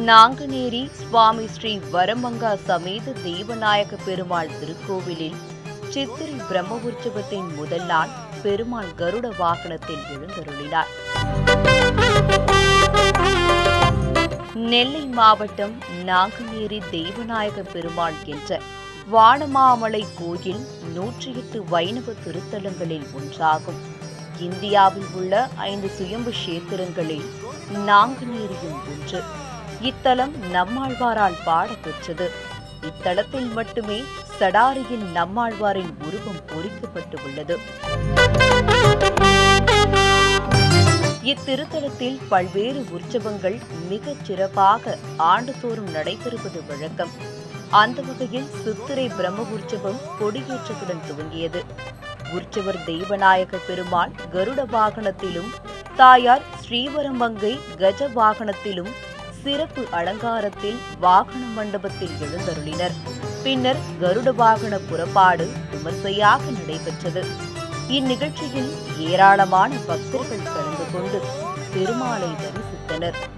நாங்குநேரி சுவாமி ஸ்ரீ வரமங்கா சமேத தெய்வநாயக பெருமாள் திருக்கோவிலில் சித்திரை பிரம்ம உற்சவத்தின் முதல் நாள் பெருமாள் கருட வாகனத்தில் எழுந்தருளினார் நெல்லை மாவட்டம் நாங்குநேரி தெய்வநாயக பெருமாள் என்ற வானமாமலை கோயில் நூற்றி எட்டு வைணவ திருத்தலங்களில் ஒன்றாகும் இந்தியாவில் உள்ள ஐந்து சுயம்பு கஷேத்திரங்களில் நாங்குநேரியும் ஒன்று இத்தலம் நம்மாழ்வாரால் பாடப்பெற்றது இத்தலத்தில் மட்டுமே சடாரியில் நம்மாழ்வாரின் உருவம் பொறிக்கப்பட்டு உள்ளது இத்திருத்தலத்தில் பல்வேறு உற்சவங்கள் மிகச் சிறப்பாக ஆண்டுதோறும் நடைபெறுவது வழக்கம் அந்த வகையில் சித்திரை பிரம்ம உற்சவம் கொடியேற்றத்துடன் துவங்கியது உற்சவர் தெய்வநாயக பெருமாள் கருட வாகனத்திலும் தாயார் ஸ்ரீவரமங்கை கஜ வாகனத்திலும் சிறப்பு அலங்காரத்தில் வாகன மண்டபத்தில் எழுந்தருளினர் பின்னர் கருட வாகன புறப்பாடு விமர்சையாக நடைபெற்றது இந்நிகழ்ச்சியில் ஏராளமான பக்தர்கள் கலந்து கொண்டு பெருமாளை தரிசித்தனர்